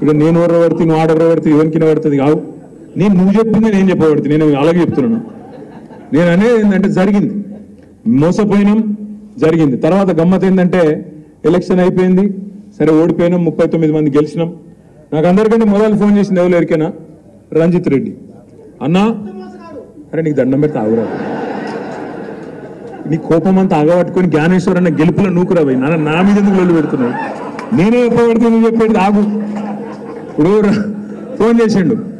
ఇక నేను ఎవరు పడితే నువ్వు ఆడెవరు పడితే ఎవరికి పడుతుంది కావు నేను నువ్వు చెప్పింది నేను చెప్పబడుతుంది నేను అలాగే చెప్తున్నాను నేను అనేది ఏంటంటే జరిగింది మోసపోయినాం జరిగింది తర్వాత గమ్మత్ ఏంటంటే ఎలక్షన్ అయిపోయింది సరే ఓడిపోయినాం ముప్పై తొమ్మిది మంది గెలిచినాం నాకు అందరికంటే మొదలు ఫోన్ చేసింది ఎవరు ఎరికైనా రంజిత్ రెడ్డి అన్నా అరే నీకు దండం పెడితే ఆగురా నీ కోపం అంతా ఆగబట్టుకొని జ్ఞానేశ్వర్ అన్న గెలుపులో నూకురా పోయి నాన్న నా మీద ఎందుకు లొల్లి పెడుతున్నావు నేనే చెప్పబడితే నువ్వు చెప్పేది ఆగు ఇప్పుడు ర- ఫోన్ చేసిండు